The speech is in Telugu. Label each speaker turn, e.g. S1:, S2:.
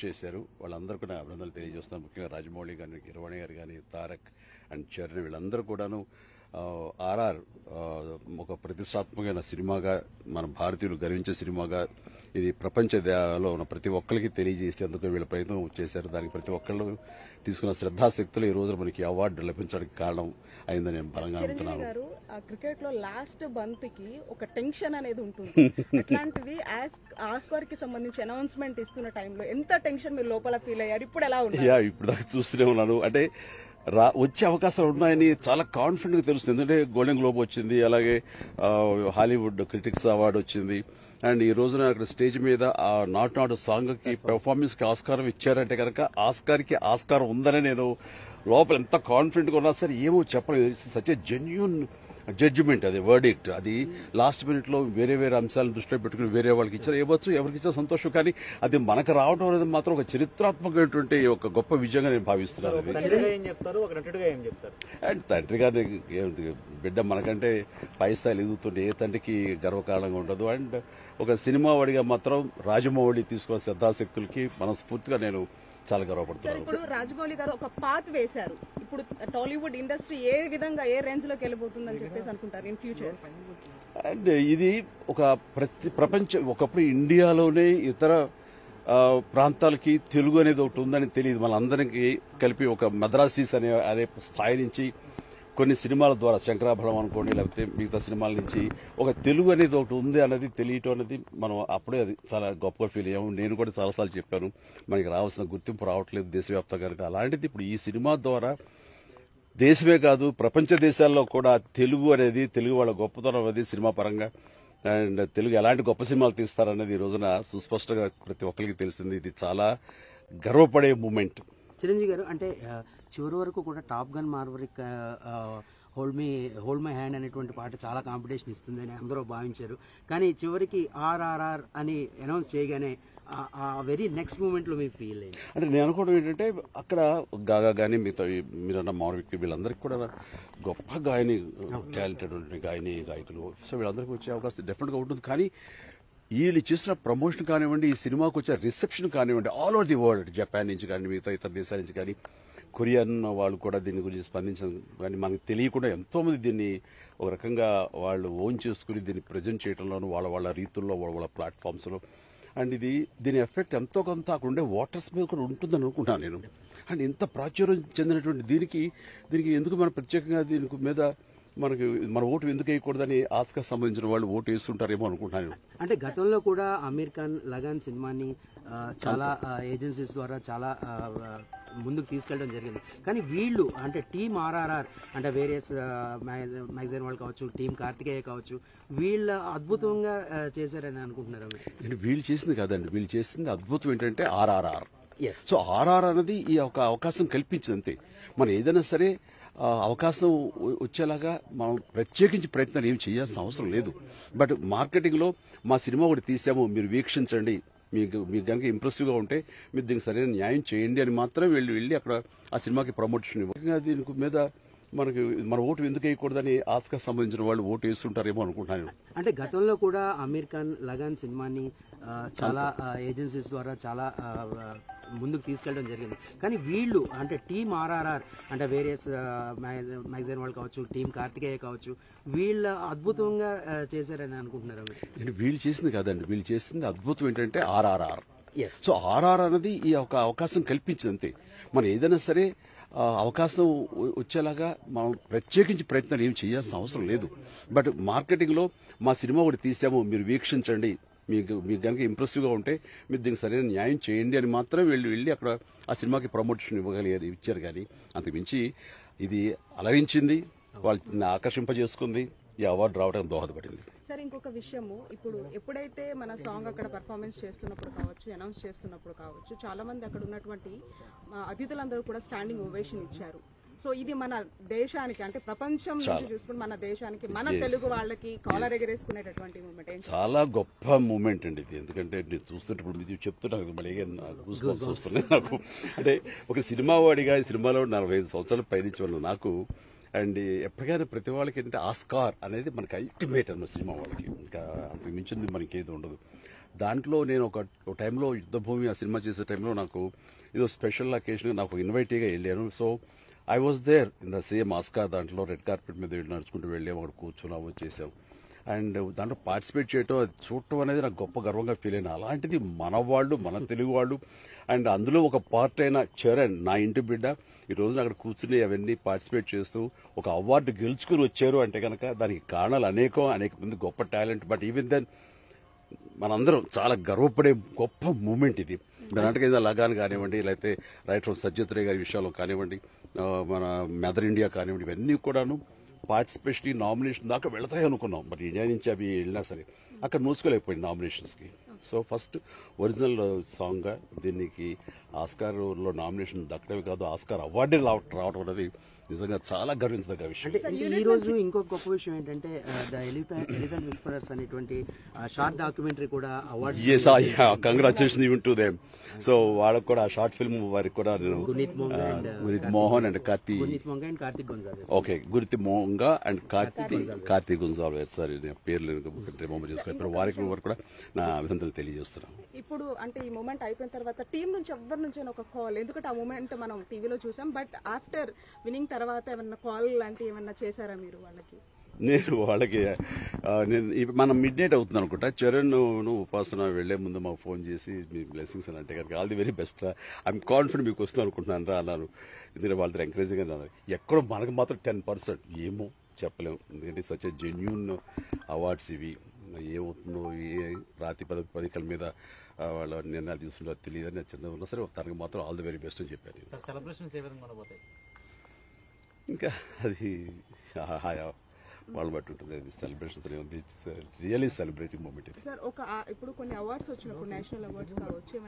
S1: చేశారు వాళ్ళందరూ కూడా అభినందనలు తెలియజేస్తున్నాను ముఖ్యంగా రాజమౌళి గారిని కిరవాణి గారు కానీ తారక్ అండ్ చరణ్ వీళ్ళందరూ కూడాను ఆర్ఆర్ ఒక ప్రతిష్టాత్మకమైన సినిమాగా మన భారతీయులు గర్వించే సినిమాగా ఇది ప్రపంచ దేశంలో ఉన్న ప్రతి ఒక్కరికి తెలియజేసేందుకు వీళ్ళ ప్రయత్నం చేశారు దానికి ప్రతి ఒక్కళ్ళు తీసుకున్న శ్రద్ధాశక్తులు ఈ రోజు మనకి అవార్డు లభించడానికి కారణం అయిందని నేను బలంగా
S2: చిరంజీవి
S1: నమ్ముతున్నాను
S2: గారు ఆ క్రికెట్ లో లాస్ట్ బంత్ కి ఒక టెన్షన్ అనేది ఉంటుంది అట్లాంటిది ఆస్కార్ కి సంబంధించి అనౌన్స్మెంట్ ఇస్తున్న టైంలో ఎంత టెన్షన్ మీరు లోపల ఫీల్ అయ్యారు ఇప్పుడు ఎలా ఉన్నారు
S1: యా ఇప్పుడు దాకా చూస్తూనే ఉన్నాను అంటే రా వచ్చే అవకాశాలు ఉన్నాయని చాలా కాన్ఫిడెంట్ గా తెలుస్తుంది ఎందుకంటే గోల్డెన్ గ్లోబ్ వచ్చింది అలాగే ఆ, హాలీవుడ్ క్రిటిక్స్ అవార్డు వచ్చింది అండ్ ఈ రోజున అక్కడ స్టేజ్ మీద ఆ నాట్ నాట్ సాంగ్ కి పెర్ఫార్మెన్స్ కి ఆస్కారం ఇచ్చారంటే కనుక ఆస్కార్ కి ఆస్కారం ఉందని నేను లోపల ఎంత కాన్ఫిడెంట్ గా ఉన్నా సరే ఏమో చెప్పలేదు సచ్ ఏ జెన్యున్ జడ్జిమెంట్ అది వర్డిక్ట్ అది లాస్ట్ మినిట్ లో వేరే వేరే అంశాలను దృష్టిలో పెట్టుకుని వేరే వాళ్ళకి ఇచ్చారు ఇవ్వచ్చు ఎవరికి ఇచ్చిన సంతోషం కానీ అది మనకు రావడం అనేది మాత్రం ఒక చరిత్రాత్మకమైనటువంటి ఒక గొప్ప విజయంగా నేను భావిస్తున్నాను
S3: ఒక
S1: ఇది
S3: తండ్రిగా ఏం చెప్తారు ఒక నటుడిగా ఏం చెప్తారు
S1: అండ్ తండ్రి గారిని ఏమిటి, బిడ్డ మనకంటే పై స్థాయిలు ఎదుగుతుంటే ఏ తండ్రికి గర్వకారణంగా ఉండదు అండ్ ఒక సినిమా వాడిగా మాత్రం రాజమౌళి తీసుకున్న శ్రద్ధాశక్తులకి మనస్ఫూర్తిగా నేను చాలా
S2: సార్
S1: గర్వపడుతున్నాను
S2: ఇప్పుడు రాజమౌళి గారు ఒక పాత్ వేశారు ఇప్పుడు టాలీవుడ్ ఇండస్ట్రీ ఏ విధంగా ఏ రేంజ్ లోకి వెళ్ళిపోతుందని చెప్పేసి అనుకుంటారు ఇన్ ఫ్యూచర్
S1: అండ్ ఇది ఒక ప్రతి ప్రపంచ ఒకప్పుడు ఇండియాలోనే ఇతర ఆ, ప్రాంతాలకి తెలుగు అనేది ఒకటి ఉందని తెలియదు మనందరికీ కలిపి ఒక మద్రాసీస్ అనే అనే స్థాయి నుంచి కొన్ని సినిమాల ద్వారా శంకరాభరణం అనుకోండి లేకపోతే మిగతా సినిమాల నుంచి ఒక తెలుగు అనేది ఒకటి ఉంది అనేది తెలియటం అనేది మనం అప్పుడే అది చాలా గొప్పగా ఫీల్ అయ్యాము నేను కూడా చాలాసార్లు చెప్పాను మనకి రావాల్సిన గుర్తింపు రావట్లేదు దేశవ్యాప్తంగా అనేది. అలాంటిది ఇప్పుడు ఈ సినిమా ద్వారా దేశమే కాదు ప్రపంచ దేశాల్లో కూడా తెలుగు అనేది తెలుగు వాళ్ళ గొప్పతనం అనేది సినిమా పరంగా అండ్ తెలుగు ఎలాంటి గొప్ప సినిమాలు తీస్తారనేది ఈ రోజున సుస్పష్టంగా ప్రతి ఒక్కరికి తెలిసింది ఇది చాలా గర్వపడే మూమెంట్
S4: చిరంజీవి గారు అంటే ఆ, చివరి వరకు కూడా Top Gun Maverick hold me hold my hand అనేటువంటి పాట చాలా కాంపిటీషన్ ఇస్తుందని అందరూ భావించారు కానీ చివరికి ఆర్ఆర్ఆర్ అని అనౌన్స్ చేయగానే ఆ- ఆ వెరీ నెక్స్ట్ మూమెంట్ లో మీకు ఫీల్ అయింది
S1: అంటే నేను అనుకోవడం ఏంటంటే అక్కడ గాగా కానీ మిగతా ఈ మీరన్న మానవిక్ వీళ్ళందరికీ కూడా గొప్ప గాయని టాలెంటెడ్ గాయని గాయకులు సో వీళ్ళందరికీ వచ్చే అవకాశం డెఫినెట్ గా ఉంటుంది కానీ వీళ్ళు చేసిన ప్రమోషన్ కానివ్వండి ఈ సినిమాకి వచ్చే రిసెప్షన్ కానివ్వండి all over the world Japan నుంచి కానీ మిగతా ఇతర దేశాల నుంచి కానీ కొరియన్ వాళ్ళు కూడా దీని గురించి స్పందించడం కానీ మనకు తెలియకుండా ఎంతో మంది దీన్ని ఒక రకంగా వాళ్ళు ఓన్ చేసుకుని దీన్ని ప్రజెంట్ చేయడంలోనూ వాళ్ళ వాళ్ళ రీతుల్లో వాళ్ళ వాళ్ళ ప్లాట్ఫామ్స్ లో అండ్ ఇది దీని ఎఫెక్ట్ ఎంతో కొంత అక్కడ ఉండే వాటర్స్ మీద కూడా ఉంటుందని అనుకుంటున్నాను నేను అండ్ ఇంత ప్రాచుర్యం చెందినటువంటి దీనికి దీనికి ఎందుకు మనం ప్రత్యేకంగా దీనికి మీద మనకి మన ఓటు ఎందుకు వేయకూడదని ఆస్కార్ సంబంధించిన వాళ్ళు ఓటు వేస్తుంటారేమో అనుకుంటున్నాను నేను.
S4: అంటే గతంలో కూడా అమీర్ ఖాన్ లగాన్ సినిమాని ఆ, చాలా ఏజెన్సీస్ ద్వారా చాలా ఆ, ఆ, ముందుకు తీసుకెళ్ళడం జరిగింది కానీ వీళ్ళు అంటే టీమ్ ఆర్ఆర్ఆర్ అంటే వేరియస్ మ్యాగజైన్ వాళ్ళు కావచ్చు టీం కార్తికేయ కావచ్చు వీళ్ళు అద్భుతంగా ఆ, చేశారని అనుకుంటున్నారు మీరు
S1: నేను వీళ్ళు చేసింది కాదండి వీళ్ళు చేసింది అద్భుతం ఏంటంటే ఆర్ఆర్ఆర్
S4: ఎస్
S1: సో ఆర్ఆర్ అనేది ఈ ఒక అవకాశం కల్పించింది అంతే మనం ఏదైనా సరే ఆ, అవకాశం వ- వచ్చేలాగా మనం ప్రత్యేకించి ప్రయత్నాలు ఏం చేయాల్సిన అవసరం లేదు బట్ మార్కెటింగ్ లో మా సినిమా ఒకటి తీసాము మీరు వీక్షించండి మీకు మీకు కనుక ఇంప్రెసివ్ గా ఉంటే మీరు దీనికి సరైన న్యాయం చేయండి అని మాత్రం వెళ్ళి వెళ్ళి అక్కడ ఆ సినిమాకి ప్రమోషన్ ఇవ్వాలి దీనికి మీద మనకి మన ఓటు ఎందుకు వేయకూడదని ఆస్కార్ సంబంధించిన వాళ్ళు ఓటు వేస్తుంటారేమో అనుకుంటున్నాను నేను.
S4: అంటే గతంలో కూడా అమీర్ ఖాన్ లగాన్ సినిమాని ఆ, చాలా ఏజెన్సీస్ ద్వారా చాలా ఆ, ఆ, ముందుకు తీసుకెళ్ళడం జరిగింది కానీ వీళ్ళు అంటే టీమ్ ఆర్ఆర్ఆర్ అంటే వేరియస్ మ్యాగజైన్ వాళ్ళు కావచ్చు టీం కార్తికేయ కావచ్చు వీళ్ళు అద్భుతంగా ఆ, చేశారని అనుకుంటున్నారు మీరు
S1: నేను వీళ్ళు చేసింది కాదండి వీళ్ళు చేసింది అద్భుతం ఏంటంటే ఆర్ఆర్ఆర్
S4: ఎస్
S1: సో ఆర్ఆర్ అనేది ఈ ఒక అవకాశం కల్పించింది అంతే మనం ఏదైనా సరే ఆ, అవకాశం వ- వచ్చేలాగా మనం ప్రత్యేకించి ప్రయత్నాలు ఏం చేయాల్సిన అవసరం లేదు బట్ మార్కెటింగ్ లో మా సినిమా ఒకటి తీసాము మీరు వీక్షించండి మీకు మీకు కనుక ఇంప్రెసివ్ గా ఉంటే మీరు దీనికి సరైన న్యాయం చేయండి అని మాత్రం వెళ్ళి వెళ్ళి అక్కడ ఆ సినిమాకి ప్రమోషన్ ఇవ్వగలిగారు ఇచ్చారు కానీ అంతకు మించి ఇది అలరించింది వాళ్ళని ఆకర్షింపజేసుకుంది ఈ అవార్డు రావడానికి దోహదపడింది
S2: సార్ ఇంకొక విషయము ఇప్పుడు ఎప్పుడైతే మన సాంగ్ అక్కడ పర్ఫార్మెన్స్ చేస్తున్నప్పుడు కావచ్చు అనౌన్స్ చేస్తున్నప్పుడు కావచ్చు చాలా మంది అక్కడ ఉన్నటువంటి ఆ, అతిథులందరూ కూడా స్టాండింగ్ ఓవేషన్ ఇచ్చారు సో ఇది మన దేశానికి అంటే ప్రపంచం నుంచి చూసుకుని మన దేశానికి మన తెలుగు వాళ్ళకి కాలర్ ఎగరేసుకునేటటువంటి మూమెంట్ ఏం
S1: చాలా గొప్ప మూమెంట్ అండి ఇది ఎందుకంటే నేను చూస్తుంటే ఇప్పుడు మీరు చెప్తుంటే నాకు మళ్ళీ గూస్ బంప్స్ వస్తున్నాయి నాకు అంటే ఒక సినిమా వాడిగా ఈ సినిమాలో నలభై ఐదు సంవత్సరాలు పయనించి వాళ్ళు నాకు అండ్ ఎప్పటికైనా ప్రతి వాళ్ళకి ఏంటంటే ఆస్కార్ అనేది మనకి అల్టిమేట్ అన్న సినిమా వాళ్ళకి ఇంకా అంతకు మించింది మనకి ఏది ఉండదు దాంట్లో నేను ఒక ఒక టైంలో యుద్ధభూమి ఆ సినిమా చేసే టైంలో నాకు ఏదో స్పెషల్ అకేషన్ నాకు ఇన్వైటీగా వెళ్ళాను so I was there in the same Oscar దాంట్లో రెడ్ కార్పెట్ మీద వెళ్ళి నడుచుకుంటూ వెళ్ళాము అక్కడ కూర్చున్నాము చేసాం అండ్ దాంట్లో పార్టిసిపేట్ చేయటం అది చూడటం అనేది నాకు గొప్ప గర్వంగా ఫీల్ అయిన అలాంటిది మన వాళ్ళు మన తెలుగు వాళ్ళు అండ్ అందులో ఒక పార్ట్ అయిన చరణ్ నా ఇంటి బిడ్డ ఈ రోజున అక్కడ కూర్చుని అవన్నీ పార్టిసిపేట్ చేస్తూ ఒక అవార్డు గెలుచుకుని వచ్చారు అంటే కనుక దానికి కారణాలు అనేకం అనేక మంది గొప్ప టాలెంట్ బట్ ఈవెన్ దెన్ మనందరం చాలా గర్వపడే గొప్ప మూమెంట్ ఇది నాటక లగాన్ కానివ్వండి లేకపోతే రైట్ ఫ్రమ్ సజ్జత్ రే గారి విషయాలు కానివ్వండి ఆ, మన మదర్ ఇండియా కానివ్వండి ఇవన్నీ కూడాను పార్టిసిపేషన్ నామినేషన్ దాకా వెళతాయి అనుకున్నాం మరి ఇండియా నుంచి అవి వెళ్ళినా సరే అక్కడ నోచుకోలేకపోయింది నామినేషన్స్ కి సో ఫస్ట్ ఒరిజినల్ సాంగ్ గా దీనికి ఆస్కార్ లో నామినేషన్ దక్కడమే కాదు ఆస్కార్ అవార్డే రావటం అనేది నిజంగా చాలా గర్వించదగ్గ విషయం
S4: అంటే ఈ రోజు ఇంకొక గొప్ప విషయం ఏంటంటే ద ఎలిఫెంట్ ఎలిఫెంట్ విస్పరర్స్ అనేటువంటి షార్ట్ డాక్యుమెంటరీ కూడా award
S1: yes congratulation even to them so వాళ్ళకు కూడా షార్ట్ ఫిల్మ్ వారికి కూడా నేను
S4: గునీత్ మోంగా
S1: ఆ,
S4: and,
S1: Gurit Mohan and Karthi
S4: Guneet Monga and Kartik Gonsalves
S1: okay గురితి మోహంగా అండ్ కార్తీ కార్తీ గుంజాల్ సార్ పేర్లు రిమంబర్ చేసుకుని వారికి వారు కూడా నా అభినందనలు తెలియజేస్తున్నాను
S2: ఇప్పుడు అంటే ఈ మూమెంట్ అయిపోయిన తర్వాత టీం నుంచి ఎవరి నుంచి ఒక కాల్ ఎందుకంటే ఆ మూమెంట్ మనం టీవీలో చూసాం బట్ ఆఫ్టర్ వినింగ్ తర్వాత ఏమన్నా కాల్ లాంటి ఏమన్నా చేశారా మీరు వాళ్ళకి
S1: నేను వాళ్ళకి ఆ, నేను ఇప్పు- మనం మిడ్ నైట్ అవుతుంది అనుకుంటా చరణ్ నువ్వు ఉపాసన వెళ్లే ముందు మాకు ఫోన్ చేసి మీ బ్లెస్సింగ్స్ అని అంటే కనుక ఆల్ ది వెరీ బెస్ట్ రా ఐఎమ్ కాన్ఫిడెంట్ మీకు వస్తుంది అనుకుంటున్నాను రా అన్నారు ఎందుకంటే వాళ్ళతో ఎంకరేజింగ్ అన్నారు ఎక్కడో మనకు మాత్రం టెన్ పర్సెంట్ ఏమో చెప్పలేము ఎందుకంటే సచ్ జెన్యున్ అవార్డ్స్ ఇవి ఏమవుతుందో ఏ ప్రాతిపదిక పదికల మీద ఆ, వాళ్ళ నిర్ణయాలు తీసుకుంటారో తెలియదు అని చిన్న ఉన్నా సరే తనకు మాత్రం ఆల్ ది వెరీ బెస్ట్ అని చెప్పాను నేను.
S3: సార్ సెలబ్రేషన్స్ ఏ విధంగా ఉండబోతాయి
S1: ఇంకా అది హాయా వాళ్ళు బట్టి ఉంటుంది అది సెలబ్రేషన్స్ రియలీ సెలబ్రేటింగ్ మూమెంట్ ఇది
S2: సార్ ఒక ఆ- ఇప్పుడు కొన్ని అవార్డ్స్ వచ్చినప్పుడు నేషనల్ అవార్డ్స్ కావచ్చు